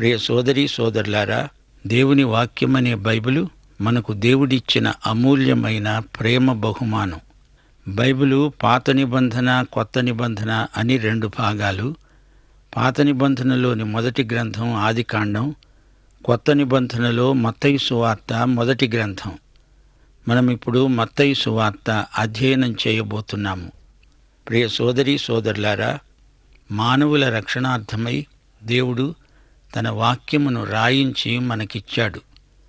ప్రియ సోదరి సోదరులారా దేవుని వాక్యమనే బైబిలు మనకు దేవుడిచ్చిన అమూల్యమైన ప్రేమ బహుమానం బైబిలు పాత నిబంధన కొత్త నిబంధన అని రెండు భాగాలు పాత నిబంధనలోని మొదటి గ్రంథం ఆదికాండం కొత్త నిబంధనలో మత్తయి సువార్త మొదటి గ్రంథం మనం ఇప్పుడు మత్తయి సువార్త అధ్యయనం చేయబోతున్నాము ప్రియ సోదరి సోదరులారా మానవుల రక్షణార్థమై దేవుడు తన వాక్యమును రాయించి మనకిచ్చాడు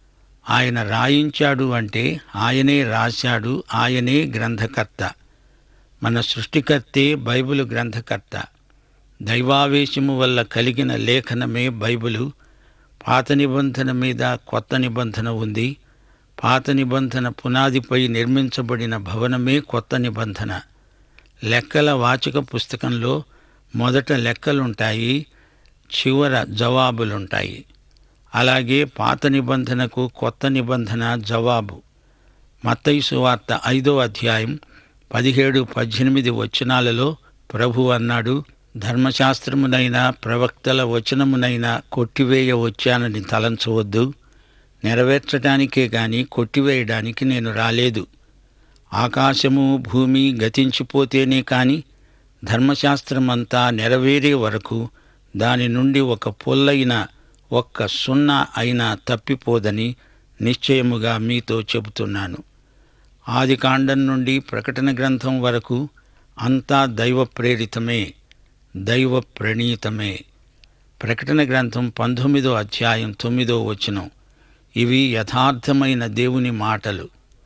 ఆయన రాయించాడు అంటే ఆయనే రాశాడు ఆయనే గ్రంథకర్త మన సృష్టికర్తే బైబిలు గ్రంథకర్త దైవావేశము వల్ల కలిగిన లేఖనమే బైబిలు పాత నిబంధన మీద కొత్త నిబంధన ఉంది పాత నిబంధన పునాదిపై నిర్మించబడిన భవనమే కొత్త నిబంధన లెక్కల వాచక పుస్తకంలో మొదట లెక్కలుంటాయి చివర జవాబులుంటాయి అలాగే పాత నిబంధనకు కొత్త నిబంధన జవాబు మత్తయి సువార్త ఐదో అధ్యాయం పదిహేడు పద్దెనిమిది వచనాలలో ప్రభు అన్నాడు ధర్మశాస్త్రమునైనా ప్రవక్తల వచనమునైనా కొట్టివేయ వచ్చానని తలంచవద్దు నెరవేర్చటానికే గాని కొట్టివేయడానికి నేను రాలేదు ఆకాశము భూమి గతించిపోతేనే కాని ధర్మశాస్త్రమంతా నెరవేరే వరకు దాని నుండి ఒక పొల్లైన ఒక్క సున్నా అయినా తప్పిపోదని నిశ్చయముగా మీతో చెబుతున్నాను ఆదికాండం నుండి ప్రకటన గ్రంథం వరకు అంతా దైవ ప్రేరితమే దైవ ప్రణీతమే ప్రకటన గ్రంథం పంతొమ్మిదో అధ్యాయం తొమ్మిదో వచనం ఇవి యథార్థమైన దేవుని మాటలు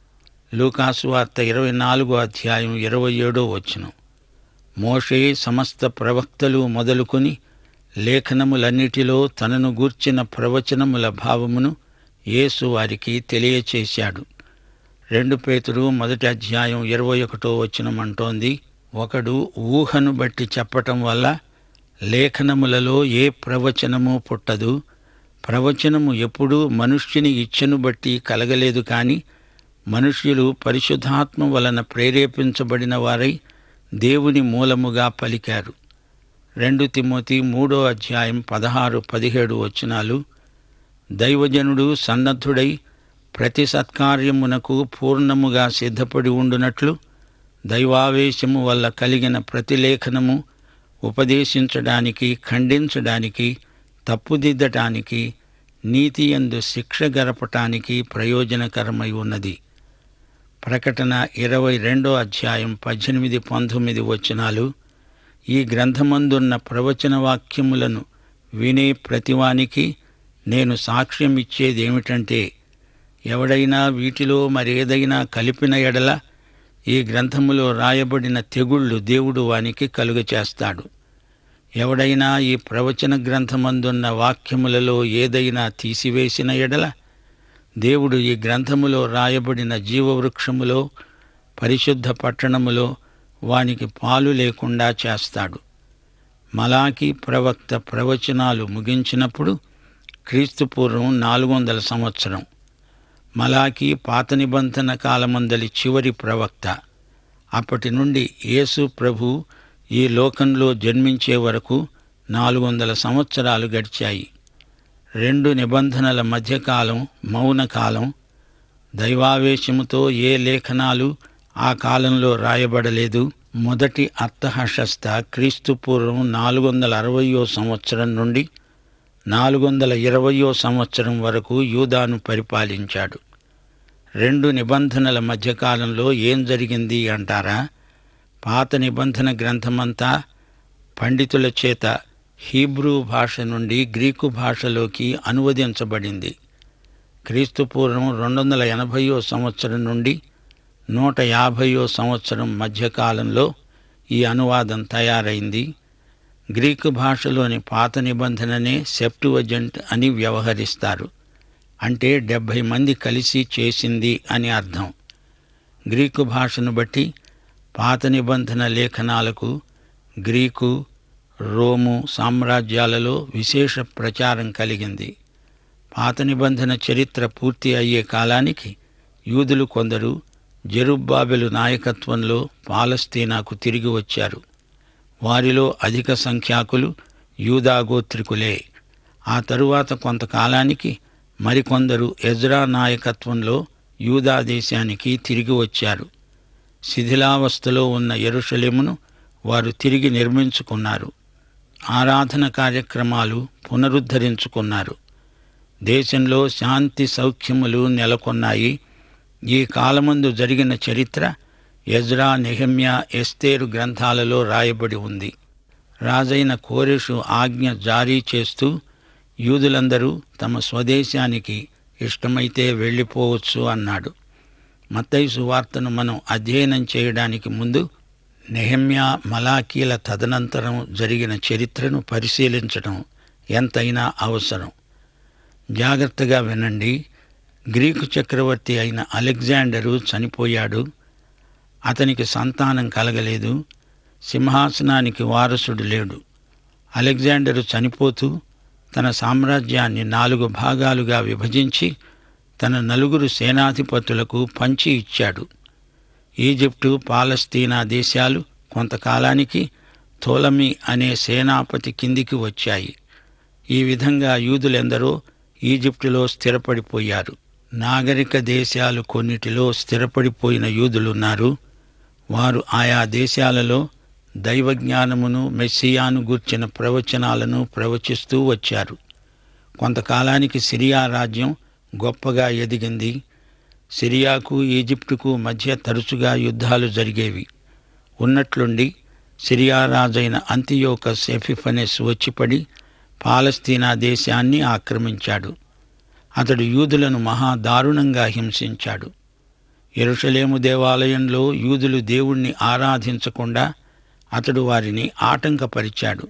లూకాసు వార్త ఇరవై నాలుగో అధ్యాయం ఇరవై ఏడో వచనం మోషే సమస్త ప్రవక్తలు మొదలుకొని లేఖనములన్నిటిలో తనను గూర్చిన ప్రవచనముల భావమును యేసు వారికి తెలియచేశాడు రెండు పేతురు మొదటి అధ్యాయం ఇరవై ఒకటో వచనమంటోంది ఒకడు ఊహను బట్టి చెప్పటం వల్ల లేఖనములలో ఏ ప్రవచనము పుట్టదు ప్రవచనము ఎప్పుడూ మనుష్యుని ఇచ్ఛను బట్టి కలగలేదు కాని మనుష్యులు పరిశుద్ధాత్మ వలన ప్రేరేపించబడిన వారై దేవుని మూలముగా పలికారు రెండు తిమోతి మూడో అధ్యాయం పదహారు పదిహేడు వచనాలు దైవజనుడు సన్నద్ధుడై ప్రతి సత్కార్యమునకు పూర్ణముగా సిద్ధపడి ఉండునట్లు దైవావేశము వల్ల కలిగిన ప్రతిలేఖనము ఉపదేశించడానికి ఖండించడానికి తప్పుదిద్దటానికి నీతి ఎందు శిక్ష గరపటానికి ప్రయోజనకరమై ఉన్నది ప్రకటన ఇరవై రెండో అధ్యాయం పద్దెనిమిది పంతొమ్మిది వచనాలు ఈ గ్రంథమందున్న ప్రవచన వాక్యములను వినే ప్రతివానికి నేను సాక్ష్యం ఇచ్చేదేమిటంటే ఎవడైనా వీటిలో మరేదైనా కలిపిన ఎడల ఈ గ్రంథములో రాయబడిన తెగుళ్ళు దేవుడు వానికి కలుగచేస్తాడు ఎవడైనా ఈ ప్రవచన గ్రంథమందున్న వాక్యములలో ఏదైనా తీసివేసిన ఎడల దేవుడు ఈ గ్రంథములో రాయబడిన జీవవృక్షములో పరిశుద్ధ పట్టణములో వానికి పాలు లేకుండా చేస్తాడు మలాకి ప్రవక్త ప్రవచనాలు ముగించినప్పుడు క్రీస్తుపూర్వం నాలుగు వందల సంవత్సరం మలాకి పాత నిబంధన కాలమందలి చివరి ప్రవక్త అప్పటి నుండి యేసు ప్రభు ఈ లోకంలో జన్మించే వరకు నాలుగు వందల సంవత్సరాలు గడిచాయి రెండు నిబంధనల మధ్యకాలం మౌనకాలం దైవావేశముతో ఏ లేఖనాలు ఆ కాలంలో రాయబడలేదు మొదటి అర్థహశస్త క్రీస్తు పూర్వం నాలుగు వందల అరవయో సంవత్సరం నుండి నాలుగు వందల ఇరవయో సంవత్సరం వరకు యూదాను పరిపాలించాడు రెండు నిబంధనల మధ్యకాలంలో ఏం జరిగింది అంటారా పాత నిబంధన గ్రంథమంతా పండితుల చేత హీబ్రూ భాష నుండి గ్రీకు భాషలోకి అనువదించబడింది క్రీస్తుపూర్వం రెండు వందల ఎనభయో సంవత్సరం నుండి నూట యాభయో సంవత్సరం మధ్యకాలంలో ఈ అనువాదం తయారైంది గ్రీకు భాషలోని పాత నిబంధననే సెప్టువజెంట్ అని వ్యవహరిస్తారు అంటే డెబ్భై మంది కలిసి చేసింది అని అర్థం గ్రీకు భాషను బట్టి పాత నిబంధన లేఖనాలకు గ్రీకు రోము సామ్రాజ్యాలలో విశేష ప్రచారం కలిగింది పాత నిబంధన చరిత్ర పూర్తి అయ్యే కాలానికి యూదులు కొందరు జెరుబ్బాబెలు నాయకత్వంలో పాలస్తీనాకు తిరిగి వచ్చారు వారిలో అధిక సంఖ్యాకులు యూదాగోత్రికులే ఆ తరువాత కొంతకాలానికి మరికొందరు ఎజ్రా నాయకత్వంలో యూదా దేశానికి తిరిగి వచ్చారు శిథిలావస్థలో ఉన్న ఎరుషలేమును వారు తిరిగి నిర్మించుకున్నారు ఆరాధన కార్యక్రమాలు పునరుద్ధరించుకున్నారు దేశంలో శాంతి సౌఖ్యములు నెలకొన్నాయి ఈ కాలమందు జరిగిన చరిత్ర ఎజ్రా నెహమ్యా ఎస్తేరు గ్రంథాలలో రాయబడి ఉంది రాజైన కోరెషు ఆజ్ఞ జారీ చేస్తూ యూదులందరూ తమ స్వదేశానికి ఇష్టమైతే వెళ్ళిపోవచ్చు అన్నాడు మత్తయి సువార్తను మనం అధ్యయనం చేయడానికి ముందు నెహమ్యా మలాకీల తదనంతరం జరిగిన చరిత్రను పరిశీలించడం ఎంతైనా అవసరం జాగ్రత్తగా వినండి గ్రీకు చక్రవర్తి అయిన అలెగ్జాండరు చనిపోయాడు అతనికి సంతానం కలగలేదు సింహాసనానికి వారసుడు లేడు అలెగ్జాండరు చనిపోతూ తన సామ్రాజ్యాన్ని నాలుగు భాగాలుగా విభజించి తన నలుగురు సేనాధిపతులకు పంచి ఇచ్చాడు ఈజిప్టు పాలస్తీనా దేశాలు కొంతకాలానికి తోలమి అనే సేనాపతి కిందికి వచ్చాయి ఈ విధంగా యూదులెందరో ఈజిప్టులో స్థిరపడిపోయారు నాగరిక దేశాలు కొన్నిటిలో స్థిరపడిపోయిన యూదులున్నారు వారు ఆయా దేశాలలో దైవజ్ఞానమును మెస్సియాను గూర్చిన ప్రవచనాలను ప్రవచిస్తూ వచ్చారు కొంతకాలానికి సిరియా రాజ్యం గొప్పగా ఎదిగింది సిరియాకు ఈజిప్టుకు మధ్య తరచుగా యుద్ధాలు జరిగేవి ఉన్నట్లుండి సిరియా రాజైన అంతియోకస్ ఎఫిఫనెస్ వచ్చిపడి పాలస్తీనా దేశాన్ని ఆక్రమించాడు అతడు యూదులను మహా దారుణంగా హింసించాడు ఎరుషలేము దేవాలయంలో యూదులు దేవుణ్ణి ఆరాధించకుండా అతడు వారిని ఆటంకపరిచాడు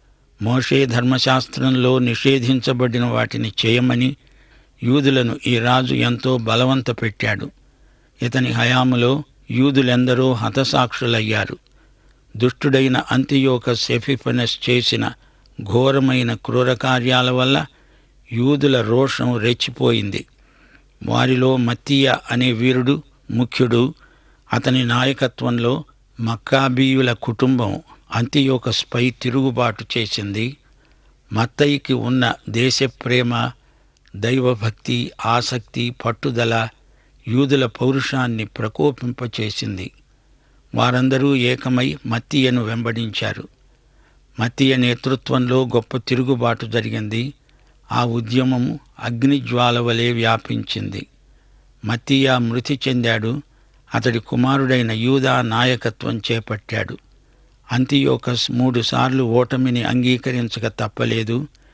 మోషే ధర్మశాస్త్రంలో నిషేధించబడిన వాటిని చేయమని యూదులను ఈ రాజు ఎంతో బలవంత పెట్టాడు ఇతని హయాములో యూదులెందరో హతసాక్షులయ్యారు దుష్టుడైన అంతియోక సెఫిఫనస్ చేసిన ఘోరమైన క్రూర కార్యాల వల్ల యూదుల రోషం రెచ్చిపోయింది వారిలో మత్తీయ అనే వీరుడు ముఖ్యుడు అతని నాయకత్వంలో మక్కాబీయుల కుటుంబం అంతియోకస్పై తిరుగుబాటు చేసింది మత్తయికి ఉన్న దేశప్రేమ దైవభక్తి ఆసక్తి పట్టుదల యూదుల పౌరుషాన్ని ప్రకోపింపచేసింది వారందరూ ఏకమై మత్తీయను వెంబడించారు మత్తీయ నేతృత్వంలో గొప్ప తిరుగుబాటు జరిగింది ఆ ఉద్యమము అగ్నిజ్వాల వలె వ్యాపించింది మత్తీయ మృతి చెందాడు అతడి కుమారుడైన యూదా నాయకత్వం చేపట్టాడు అంతియోకస్ మూడుసార్లు ఓటమిని అంగీకరించక తప్పలేదు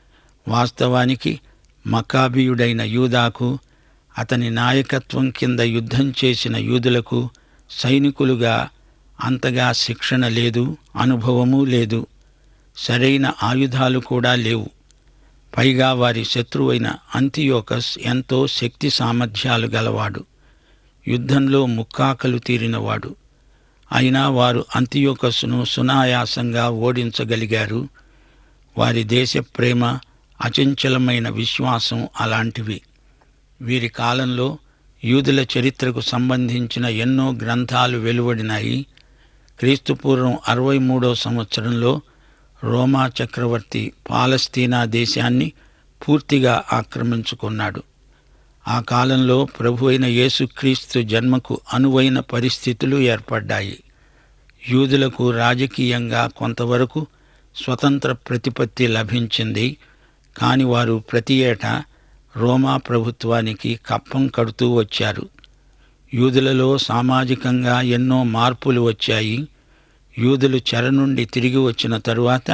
వాస్తవానికి మకాబీయుడైన యూదాకు అతని నాయకత్వం కింద యుద్ధం చేసిన యూదులకు సైనికులుగా అంతగా శిక్షణ లేదు అనుభవమూ లేదు సరైన ఆయుధాలు కూడా లేవు పైగా వారి శత్రువైన అంతియోకస్ ఎంతో శక్తి సామర్థ్యాలు గలవాడు యుద్ధంలో ముక్కాకలు తీరినవాడు అయినా వారు అంతియోకస్ను సునాయాసంగా ఓడించగలిగారు వారి దేశ ప్రేమ అచంచలమైన విశ్వాసం అలాంటివి వీరి కాలంలో యూదుల చరిత్రకు సంబంధించిన ఎన్నో గ్రంథాలు వెలువడినాయి క్రీస్తుపూర్వం అరవై మూడో సంవత్సరంలో రోమా చక్రవర్తి పాలస్తీనా దేశాన్ని పూర్తిగా ఆక్రమించుకున్నాడు ఆ కాలంలో ప్రభు అయిన యేసుక్రీస్తు జన్మకు అనువైన పరిస్థితులు ఏర్పడ్డాయి యూదులకు రాజకీయంగా కొంతవరకు స్వతంత్ర ప్రతిపత్తి లభించింది కాని వారు ప్రతి ఏటా రోమా ప్రభుత్వానికి కప్పం కడుతూ వచ్చారు యూదులలో సామాజికంగా ఎన్నో మార్పులు వచ్చాయి యూదులు చెర నుండి తిరిగి వచ్చిన తరువాత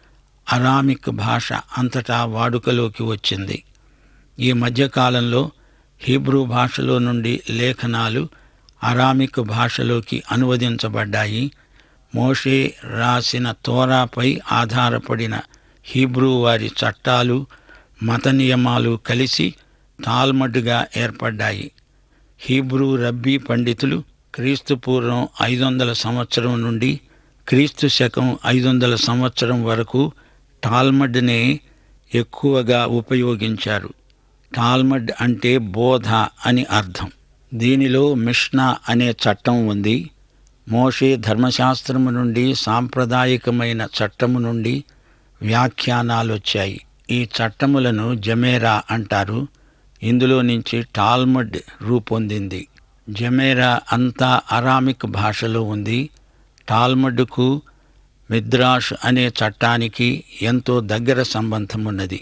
అరామిక్ భాష అంతటా వాడుకలోకి వచ్చింది ఈ మధ్యకాలంలో హీబ్రూ భాషలో నుండి లేఖనాలు అరామిక్ భాషలోకి అనువదించబడ్డాయి మోషే రాసిన తోరాపై ఆధారపడిన హీబ్రూ వారి చట్టాలు మత నియమాలు కలిసి తాల్మడ్గా ఏర్పడ్డాయి హీబ్రూ రబ్బీ పండితులు క్రీస్తు పూర్వం ఐదు వందల సంవత్సరం నుండి క్రీస్తు శకం ఐదు వందల సంవత్సరం వరకు టాల్మడ్నే ఎక్కువగా ఉపయోగించారు టాల్మడ్ అంటే బోధ అని అర్థం దీనిలో మిష్నా అనే చట్టం ఉంది మోషే ధర్మశాస్త్రము నుండి సాంప్రదాయకమైన చట్టము నుండి వ్యాఖ్యానాలు వచ్చాయి ఈ చట్టములను జమేరా అంటారు ఇందులో నుంచి టాల్మడ్ రూపొందింది జమేరా అంతా అరామిక్ భాషలో ఉంది టాల్మడ్కు మిద్రాష్ అనే చట్టానికి ఎంతో దగ్గర సంబంధమున్నది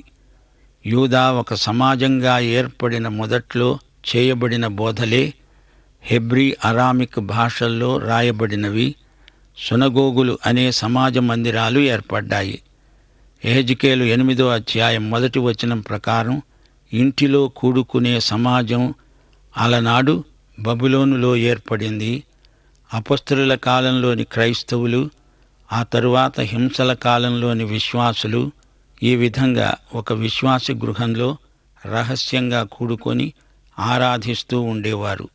యూదా ఒక సమాజంగా ఏర్పడిన మొదట్లో చేయబడిన బోధలే హెబ్రీ అరామిక్ భాషల్లో రాయబడినవి సునగోగులు అనే సమాజ మందిరాలు ఏర్పడ్డాయి ఎహెజ్కేలు ఎనిమిదో అధ్యాయం మొదటి వచనం ప్రకారం ఇంటిలో కూడుకునే సమాజం అలనాడు బబులోనులో ఏర్పడింది అపస్తుల కాలంలోని క్రైస్తవులు ఆ తరువాత హింసల కాలంలోని విశ్వాసులు ఈ విధంగా ఒక విశ్వాస గృహంలో రహస్యంగా కూడుకొని ఆరాధిస్తూ ఉండేవారు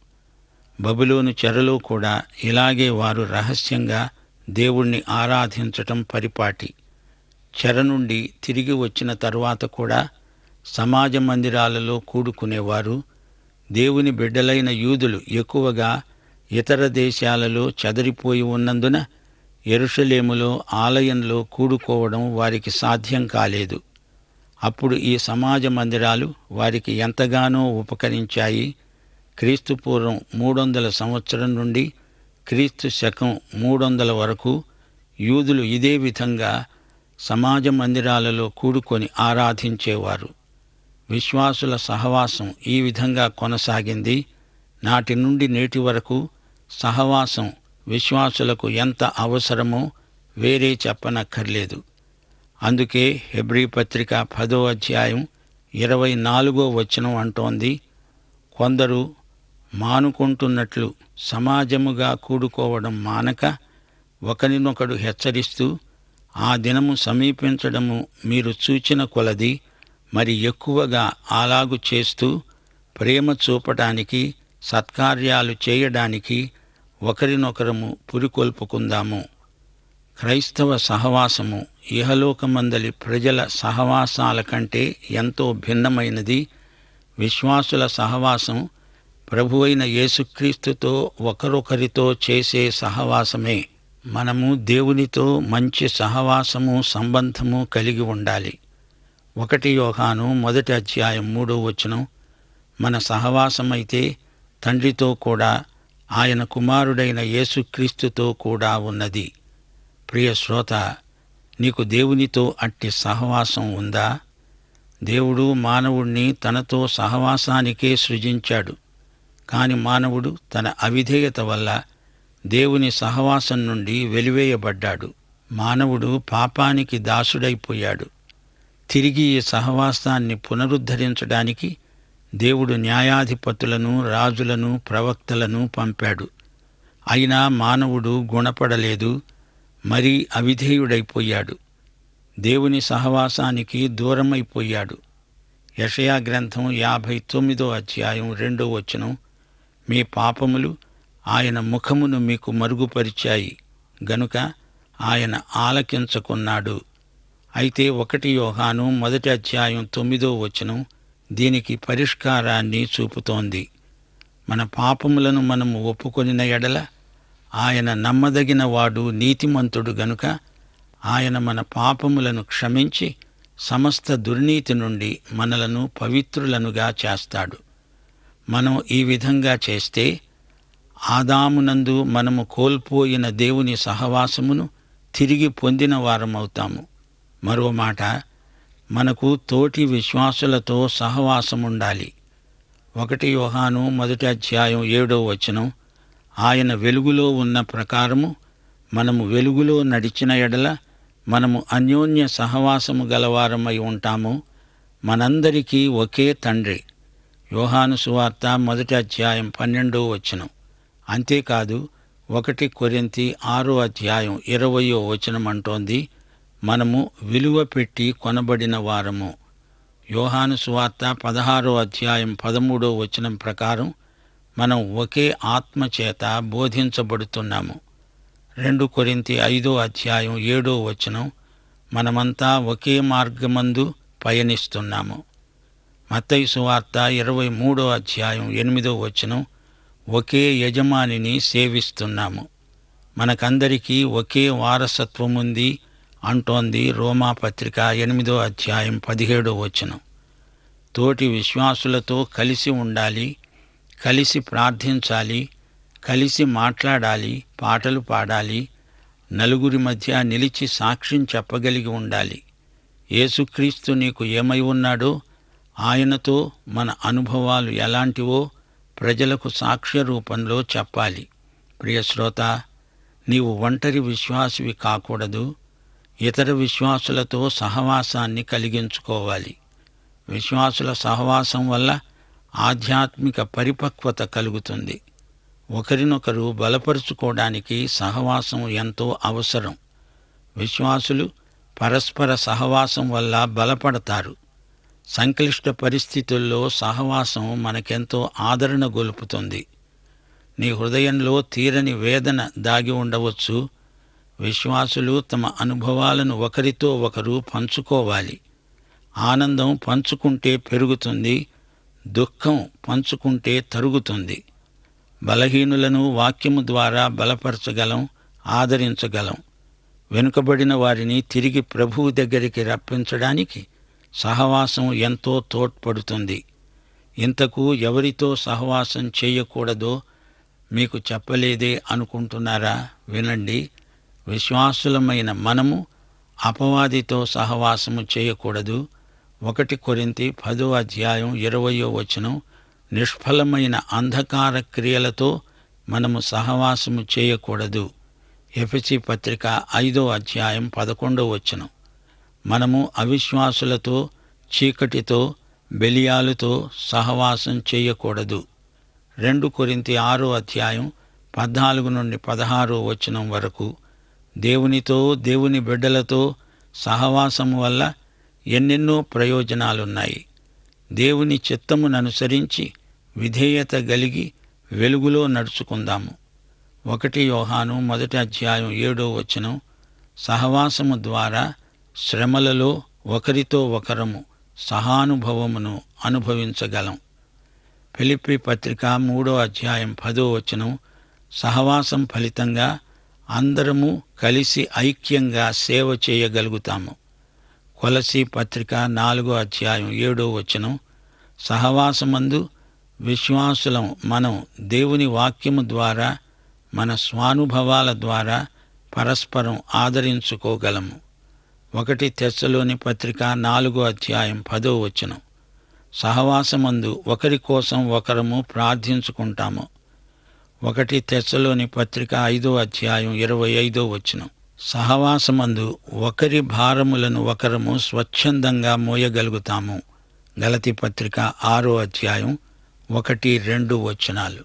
బబులోను చెరలో కూడా ఇలాగే వారు రహస్యంగా దేవుణ్ణి ఆరాధించటం పరిపాటి చెర నుండి తిరిగి వచ్చిన తరువాత కూడా సమాజ మందిరాలలో కూడుకునేవారు దేవుని బిడ్డలైన యూదులు ఎక్కువగా ఇతర దేశాలలో చెదరిపోయి ఉన్నందున ఎరుషలేములో ఆలయంలో కూడుకోవడం వారికి సాధ్యం కాలేదు అప్పుడు ఈ సమాజ మందిరాలు వారికి ఎంతగానో ఉపకరించాయి క్రీస్తు పూర్వం మూడు వందల సంవత్సరం నుండి క్రీస్తు శకం మూడు వందల వరకు యూదులు ఇదే విధంగా సమాజ మందిరాలలో కూడుకొని ఆరాధించేవారు విశ్వాసుల సహవాసం ఈ విధంగా కొనసాగింది నాటి నుండి నేటి వరకు సహవాసం విశ్వాసులకు ఎంత అవసరమో వేరే చెప్పనక్కర్లేదు అందుకే హెబ్రీ పత్రిక పదో అధ్యాయం ఇరవై నాలుగో వచనం అంటోంది కొందరు మానుకుంటున్నట్లు సమాజముగా కూడుకోవడం మానక ఒకరినొకడు హెచ్చరిస్తూ ఆ దినము సమీపించడము మీరు చూచిన కొలది మరి ఎక్కువగా అలాగు చేస్తూ ప్రేమ చూపటానికి సత్కార్యాలు చేయడానికి ఒకరినొకరము పురికొల్పుకుందాము క్రైస్తవ సహవాసము ఇహలోకమందలి ప్రజల సహవాసాల కంటే ఎంతో భిన్నమైనది విశ్వాసుల సహవాసం ప్రభువైన యేసుక్రీస్తుతో ఒకరొకరితో చేసే సహవాసమే మనము దేవునితో మంచి సహవాసము సంబంధము కలిగి ఉండాలి ఒకటి యోహాను మొదటి అధ్యాయం మూడో వచనం మన సహవాసమైతే తండ్రితో కూడా ఆయన కుమారుడైన యేసుక్రీస్తుతో కూడా ఉన్నది ప్రియ శ్రోత నీకు దేవునితో అట్టి సహవాసం ఉందా దేవుడు మానవుణ్ణి తనతో సహవాసానికే సృజించాడు కాని మానవుడు తన అవిధేయత వల్ల దేవుని సహవాసం నుండి వెలివేయబడ్డాడు మానవుడు పాపానికి దాసుడైపోయాడు తిరిగి ఈ సహవాసాన్ని పునరుద్ధరించడానికి దేవుడు న్యాయాధిపతులను రాజులను ప్రవక్తలను పంపాడు అయినా మానవుడు గుణపడలేదు మరీ అవిధేయుడైపోయాడు దేవుని సహవాసానికి దూరమైపోయాడు యషయా గ్రంథం యాభై తొమ్మిదో అధ్యాయం రెండో వచనం మీ పాపములు ఆయన ముఖమును మీకు మరుగుపరిచాయి గనుక ఆయన ఆలకించకున్నాడు అయితే ఒకటి యోహాను మొదటి అధ్యాయం తొమ్మిదో వచనం దీనికి పరిష్కారాన్ని చూపుతోంది మన పాపములను మనము ఒప్పుకొనిన ఎడల ఆయన నమ్మదగిన వాడు నీతిమంతుడు గనుక ఆయన మన పాపములను క్షమించి సమస్త దుర్నీతి నుండి మనలను పవిత్రులనుగా చేస్తాడు మనం ఈ విధంగా చేస్తే ఆదామునందు మనము కోల్పోయిన దేవుని సహవాసమును తిరిగి పొందిన వారమవుతాము మరో మాట మనకు తోటి విశ్వాసులతో సహవాసముండాలి ఒకటి యోహాను మొదటి అధ్యాయం ఏడో వచనం ఆయన వెలుగులో ఉన్న ప్రకారము మనము వెలుగులో నడిచిన ఎడల మనము అన్యోన్య సహవాసము గలవారమై ఉంటాము మనందరికీ ఒకే తండ్రి యోహాను సువార్త మొదటి అధ్యాయం పన్నెండో వచనం అంతేకాదు ఒకటి కొరింతి ఆరో అధ్యాయం ఇరవయో వచనం అంటోంది మనము విలువ పెట్టి కొనబడిన వారము యోహాను సువార్త పదహారో అధ్యాయం పదమూడో వచనం ప్రకారం మనం ఒకే ఆత్మ చేత బోధించబడుతున్నాము రెండు కొరింతి ఐదో అధ్యాయం ఏడో వచనం మనమంతా ఒకే మార్గమందు పయనిస్తున్నాము మత్తయి సువార్త ఇరవై మూడో అధ్యాయం ఎనిమిదో వచనం ఒకే యజమానిని సేవిస్తున్నాము మనకందరికీ ఒకే వారసత్వం ఉంది అంటోంది రోమా పత్రిక ఎనిమిదో అధ్యాయం పదిహేడో వచనం తోటి విశ్వాసులతో కలిసి ఉండాలి కలిసి ప్రార్థించాలి కలిసి మాట్లాడాలి పాటలు పాడాలి నలుగురి మధ్య నిలిచి సాక్ష్యం చెప్పగలిగి ఉండాలి యేసుక్రీస్తు నీకు ఏమై ఉన్నాడో ఆయనతో మన అనుభవాలు ఎలాంటివో ప్రజలకు సాక్ష్య రూపంలో చెప్పాలి ప్రియశ్రోత నీవు ఒంటరి విశ్వాసివి కాకూడదు ఇతర విశ్వాసులతో సహవాసాన్ని కలిగించుకోవాలి విశ్వాసుల సహవాసం వల్ల ఆధ్యాత్మిక పరిపక్వత కలుగుతుంది ఒకరినొకరు బలపరుచుకోవడానికి సహవాసం ఎంతో అవసరం విశ్వాసులు పరస్పర సహవాసం వల్ల బలపడతారు సంక్లిష్ట పరిస్థితుల్లో సహవాసం మనకెంతో ఆదరణ గొలుపుతుంది నీ హృదయంలో తీరని వేదన దాగి ఉండవచ్చు విశ్వాసులు తమ అనుభవాలను ఒకరితో ఒకరు పంచుకోవాలి ఆనందం పంచుకుంటే పెరుగుతుంది దుఃఖం పంచుకుంటే తరుగుతుంది బలహీనులను వాక్యము ద్వారా బలపరచగలం ఆదరించగలం వెనుకబడిన వారిని తిరిగి ప్రభువు దగ్గరికి రప్పించడానికి సహవాసం ఎంతో తోడ్పడుతుంది ఇంతకు ఎవరితో సహవాసం చేయకూడదో మీకు చెప్పలేదే అనుకుంటున్నారా వినండి విశ్వాసులమైన మనము అపవాదితో సహవాసము చేయకూడదు ఒకటి కొరింతి పదో అధ్యాయం ఇరవయో వచనం నిష్ఫలమైన అంధకార క్రియలతో మనము సహవాసము చేయకూడదు ఎఫ్సి పత్రిక ఐదో అధ్యాయం పదకొండో వచనం మనము అవిశ్వాసులతో చీకటితో బెలియాలతో సహవాసం చేయకూడదు రెండు కొరింతి ఆరో అధ్యాయం పద్నాలుగు నుండి పదహారో వచనం వరకు దేవునితో దేవుని బిడ్డలతో సహవాసము వల్ల ఎన్నెన్నో ప్రయోజనాలున్నాయి దేవుని చిత్తముననుసరించి విధేయత గలిగి వెలుగులో నడుచుకుందాము ఒకటి యోహాను మొదటి అధ్యాయం ఏడో వచనం సహవాసము ద్వారా శ్రమలలో ఒకరితో ఒకరము సహానుభవమును అనుభవించగలం ఫిలిప్పి పత్రిక మూడో అధ్యాయం పదో వచనం సహవాసం ఫలితంగా అందరము కలిసి ఐక్యంగా సేవ చేయగలుగుతాము కొలసి పత్రిక నాలుగో అధ్యాయం ఏడో వచనం సహవాసమందు విశ్వాసులం మనం దేవుని వాక్యము ద్వారా మన స్వానుభవాల ద్వారా పరస్పరం ఆదరించుకోగలము ఒకటి తెచ్చలోని పత్రిక నాలుగో అధ్యాయం పదో వచనం సహవాసమందు ఒకరి కోసం ఒకరము ప్రార్థించుకుంటాము ఒకటి తెచ్చలోని పత్రిక ఐదో అధ్యాయం ఇరవై ఐదో వచనం సహవాసమందు ఒకరి భారములను ఒకరము స్వచ్ఛందంగా మోయగలుగుతాము గలతి పత్రిక ఆరో అధ్యాయం ఒకటి రెండు వచనాలు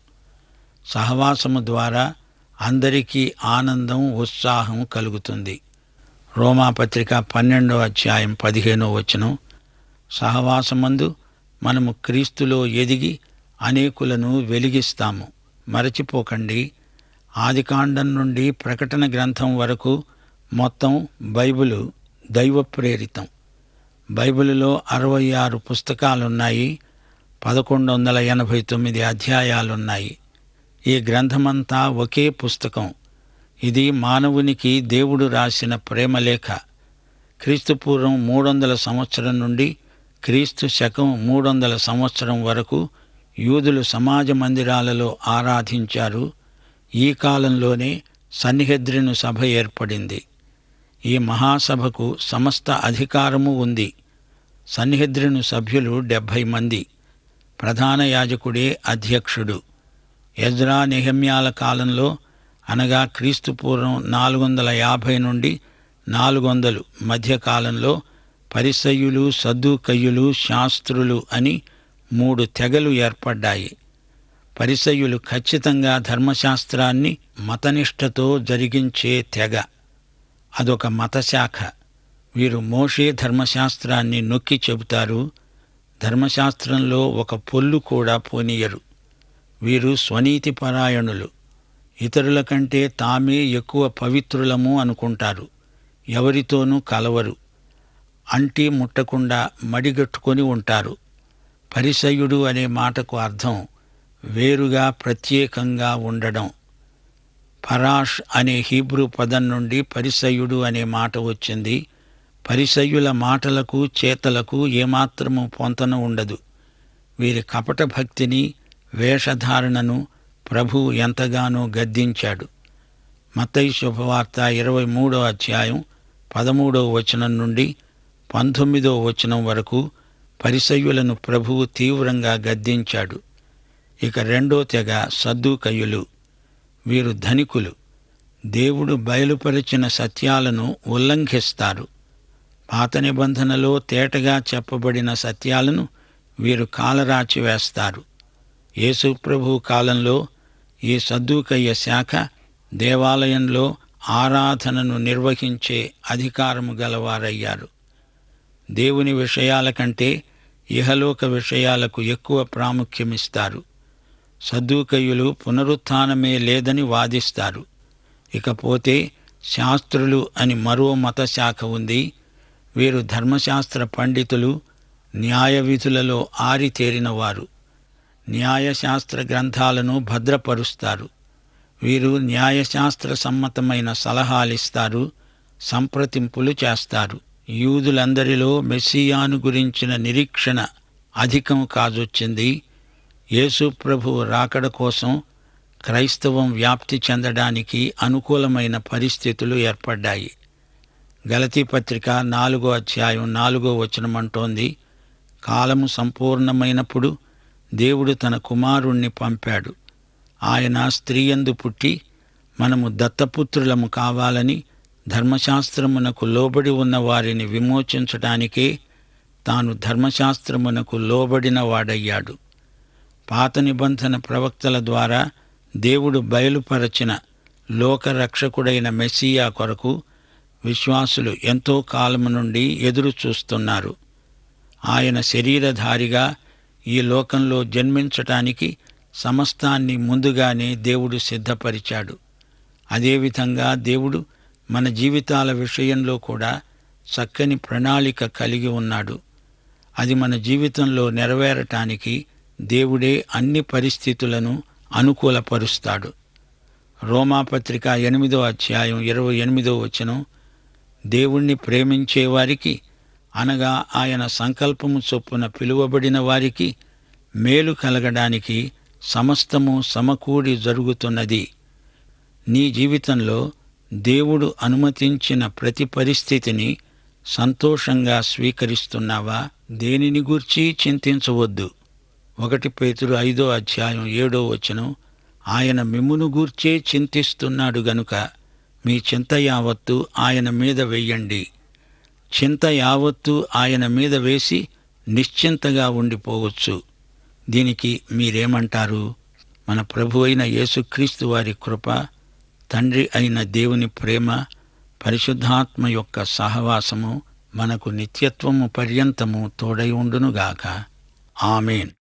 సహవాసము ద్వారా అందరికీ ఆనందం ఉత్సాహం కలుగుతుంది రోమాపత్రిక పన్నెండో అధ్యాయం పదిహేనో వచనం సహవాసమందు మనము క్రీస్తులో ఎదిగి అనేకులను వెలిగిస్తాము మరచిపోకండి ఆదికాండం నుండి ప్రకటన గ్రంథం వరకు మొత్తం బైబిలు దైవ ప్రేరితం బైబిలులో అరవై ఆరు పుస్తకాలున్నాయి పదకొండు వందల ఎనభై తొమ్మిది అధ్యాయాలున్నాయి ఈ గ్రంథమంతా ఒకే పుస్తకం ఇది మానవునికి దేవుడు రాసిన ప్రేమలేఖ క్రీస్తుపూర్వం మూడు వందల సంవత్సరం నుండి క్రీస్తు శకం మూడు వందల సంవత్సరం వరకు యూదులు సమాజ మందిరాలలో ఆరాధించారు ఈ కాలంలోనే సన్నిహద్రిను సభ ఏర్పడింది ఈ మహాసభకు సమస్త అధికారము ఉంది సన్నిహద్రిను సభ్యులు డెబ్భై మంది ప్రధాన యాజకుడే అధ్యక్షుడు ఎజ్రా నిహమ్యాల కాలంలో అనగా క్రీస్తు పూర్వం నాలుగు వందల యాభై నుండి నాలుగు వందలు మధ్యకాలంలో పరిసయ్యులు సద్దుకయ్యులు శాస్త్రులు అని మూడు తెగలు ఏర్పడ్డాయి పరిసయ్యులు ఖచ్చితంగా ధర్మశాస్త్రాన్ని మతనిష్టతో జరిగించే తెగ అదొక మతశాఖ వీరు మోషే ధర్మశాస్త్రాన్ని నొక్కి చెబుతారు ధర్మశాస్త్రంలో ఒక పొల్లు కూడా పోనీయరు వీరు స్వనీతి పరాయణులు ఇతరుల కంటే తామే ఎక్కువ పవిత్రులము అనుకుంటారు ఎవరితోనూ కలవరు అంటి ముట్టకుండా మడిగట్టుకొని ఉంటారు పరిసయుడు అనే మాటకు అర్థం వేరుగా ప్రత్యేకంగా ఉండడం ఫరాష్ అనే హీబ్రూ పదం నుండి పరిసయ్యుడు అనే మాట వచ్చింది పరిసయ్యుల మాటలకు చేతలకు ఏమాత్రము పొంతన ఉండదు వీరి కపట భక్తిని వేషధారణను ప్రభు ఎంతగానో గద్దించాడు మత్తయి శుభవార్త ఇరవై మూడో అధ్యాయం పదమూడో వచనం నుండి పంతొమ్మిదో వచనం వరకు పరిసయ్యులను ప్రభువు తీవ్రంగా గద్దించాడు ఇక రెండో తెగ సద్దుకయ్యులు వీరు ధనికులు దేవుడు బయలుపరిచిన సత్యాలను ఉల్లంఘిస్తారు పాత నిబంధనలో తేటగా చెప్పబడిన సత్యాలను వీరు కాలరాచి వేస్తారు యేసు ప్రభు కాలంలో ఈ సద్దుకయ్య శాఖ దేవాలయంలో ఆరాధనను నిర్వహించే అధికారము గలవారయ్యారు దేవుని విషయాల కంటే ఇహలోక విషయాలకు ఎక్కువ ప్రాముఖ్యమిస్తారు సద్దూకయ్యులు పునరుత్థానమే లేదని వాదిస్తారు ఇకపోతే శాస్త్రులు అని మరో మత శాఖ ఉంది వీరు ధర్మశాస్త్ర పండితులు న్యాయ విధులలో ఆరితేరినవారు న్యాయశాస్త్ర గ్రంథాలను భద్రపరుస్తారు వీరు న్యాయశాస్త్ర సమ్మతమైన సలహాలిస్తారు సంప్రతింపులు చేస్తారు యూదులందరిలో మెస్సియాను గురించిన నిరీక్షణ అధికం కాజొచ్చింది యేసు ప్రభు రాకడ కోసం క్రైస్తవం వ్యాప్తి చెందడానికి అనుకూలమైన పరిస్థితులు ఏర్పడ్డాయి గలతీ పత్రిక నాలుగో అధ్యాయం నాలుగో వచనమంటోంది కాలము సంపూర్ణమైనప్పుడు దేవుడు తన కుమారుణ్ణి పంపాడు ఆయన స్త్రీయందు పుట్టి మనము దత్తపుత్రులము కావాలని ధర్మశాస్త్రమునకు లోబడి ఉన్న వారిని విమోచించటానికే తాను ధర్మశాస్త్రమునకు లోబడిన వాడయ్యాడు పాత నిబంధన ప్రవక్తల ద్వారా దేవుడు బయలుపరచిన లోకరక్షకుడైన మెస్సియా కొరకు విశ్వాసులు ఎంతో కాలము నుండి ఎదురు చూస్తున్నారు ఆయన శరీరధారిగా ఈ లోకంలో జన్మించటానికి సమస్తాన్ని ముందుగానే దేవుడు సిద్ధపరిచాడు అదేవిధంగా దేవుడు మన జీవితాల విషయంలో కూడా చక్కని ప్రణాళిక కలిగి ఉన్నాడు అది మన జీవితంలో నెరవేరటానికి దేవుడే అన్ని పరిస్థితులను అనుకూలపరుస్తాడు రోమాపత్రిక ఎనిమిదో అధ్యాయం ఇరవై ఎనిమిదో వచనం దేవుణ్ణి ప్రేమించే వారికి అనగా ఆయన సంకల్పము చొప్పున పిలువబడిన వారికి మేలు కలగడానికి సమస్తము సమకూడి జరుగుతున్నది నీ జీవితంలో దేవుడు అనుమతించిన ప్రతి పరిస్థితిని సంతోషంగా స్వీకరిస్తున్నావా దేనిని గూర్చి చింతించవద్దు ఒకటి పేతురు ఐదో అధ్యాయం ఏడో వచనం ఆయన మిమ్మును గూర్చే చింతిస్తున్నాడు గనుక మీ చింత యావత్తు ఆయన మీద వెయ్యండి చింత యావత్తు ఆయన మీద వేసి నిశ్చింతగా ఉండిపోవచ్చు దీనికి మీరేమంటారు మన ప్రభు అయిన యేసుక్రీస్తు వారి కృప తండ్రి అయిన దేవుని ప్రేమ పరిశుద్ధాత్మ యొక్క సహవాసము మనకు నిత్యత్వము పర్యంతము తోడై ఉండునుగాక ఆమెన్